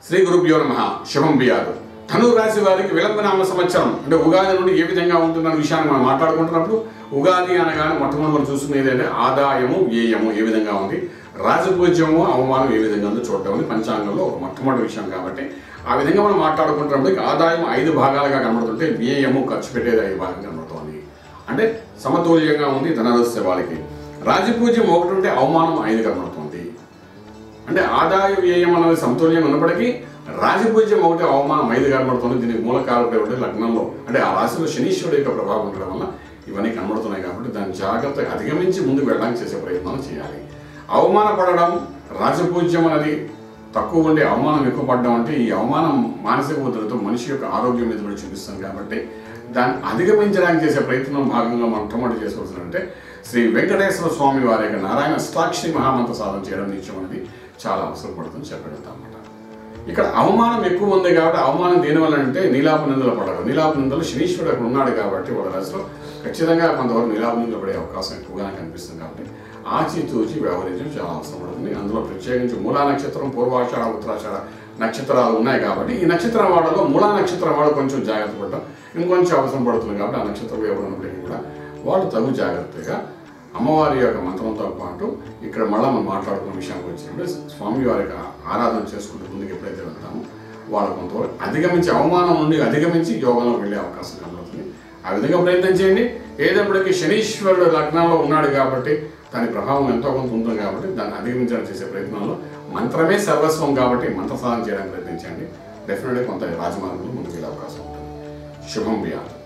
శ్రీ గురుభ్యో నమ శుభం బియాదు ధను రాశి వారికి విలంబనామ సంవత్సరం అంటే ఉగాది నుండి ఏ విధంగా ఉంటుందన్న విషయాన్ని మనం మాట్లాడుకుంటున్నప్పుడు ఉగాది అనగానే మొట్టమొదటి మనం చూసుకునేది అంటే ఆదాయము వ్యయము ఏ విధంగా ఉంది రాజపూజ్యము అవమానం ఏ విధంగా ఉందో చూడడం అనేది పంచాంగంలో ఒక మొట్టమొదటి విషయం కాబట్టి ఆ విధంగా మనం మాట్లాడుకుంటున్నప్పుడు ఇక ఆదాయం ఐదు భాగాలుగా కనబడుతుంటే వ్యయము ఖర్చు పెట్టేది ఐదు భాగంగా కనబడుతోంది అంటే సమతుల్యంగా ఉంది ధనరస్య వాళ్ళకి రాజపూజ్యం ఒకటి ఉంటే అవమానం ఐదు కనబడుతుంది అంటే ఆదాయ వ్యయం అనేది సమతుల్యం ఉన్నప్పటికీ రాజపూజ్యం ఒకటి అవమానం ఐదు కనబడుతుంది దీనికి మూల కారకుడు ఒకటి లగ్నంలో అంటే ఆ రాశిలో శనీశ్వరుడు యొక్క ప్రభావం ఉండడం వల్ల ఇవన్నీ కనబడుతున్నాయి కాబట్టి దాన్ని జాగ్రత్తగా అధిగమించి ముందుకు వెళ్ళడానికి చేసే ప్రయత్నాలు చేయాలి అవమానపడడం రాజపూజ్యం అనేది తక్కువ ఉండి అవమానం ఎక్కువ పడడం అంటే ఈ అవమానం మానసిక ఒత్తిడితో మనిషి యొక్క ఆరోగ్యం మీద కూడా చూపిస్తుంది కాబట్టి దాన్ని అధిగమించడానికి చేసే ప్రయత్నం భాగంగా మొట్టమొదటి చేసుకోవాల్సిందంటే శ్రీ వెంకటేశ్వర స్వామి వారి యొక్క నారాయణ సాక్షి మహామంత్ర సాధన చేయడం నిత్యం అనేది చాలా అవసరం పడుతుంది చెప్పగలుగుతాం అన్నమాట ఇక్కడ అవమానం ఎక్కువ ఉంది కాబట్టి అవమానం దేనివల్ల అంటే నీలాప నిందలు పడడం నీలాప నిందలు శనీశ్వరుడు అక్కడ ఉన్నాడు కాబట్టి వాళ్ళ రాశిలో ఖచ్చితంగా కొంతవరకు నీలాప నిందలు పడే అవకాశం ఎక్కువగా కనిపిస్తుంది కాబట్టి ఆచితూచి వ్యవహరించడం చాలా అవసరం పడుతుంది అందులో ప్రత్యేకించి మూలా నక్షత్రం పూర్వాషాఢ ఉత్తరాషాఢ నక్షత్రాలు ఉన్నాయి కాబట్టి ఈ నక్షత్రం వాళ్ళలో మూలా నక్షత్రం వాళ్ళు కొంచెం జాగ్రత్త పడడం ఇంకొంచెం అవసరం పడుతుంది కాబట్టి ఆ నక్షత్రం ఎవరు ఉన్నప్పటికీ కూడా వాళ్ళు తగు జాగ్రత్తగా అమ్మవారి యొక్క మంత్రంతో పాటు ఇక్కడ మళ్ళీ మనం మాట్లాడుకున్న విషయానికి వచ్చినప్పుడు స్వామి వారి యొక్క ఆరాధన చేసుకుంటూ ముందుకు ఎప్పుడైతే వెళ్తామో వాళ్ళు కొంతవరకు అధిగమించి అవమానం నుండి అధిగమించి యోగంలోకి వెళ్ళే అవకాశం కనబడుతుంది ఆ విధంగా ప్రయత్నం చేయండి ఏదప్పటికీ శనీశ్వరుడు లగ్నంలో ఉన్నాడు కాబట్టి దాని ప్రభావం ఎంతో కొంత ఉంటుంది కాబట్టి దాన్ని అధిగమించడానికి చేసే ప్రయత్నంలో మంత్రమే సర్వస్వం కాబట్టి మంత్ర సాధన చేయడానికి ప్రయత్నించండి డెఫినెట్గా కొంత రాజమార్గంలో ముందుకు వెళ్ళే అవకాశం ఉంటుంది శుభం వ్యాధి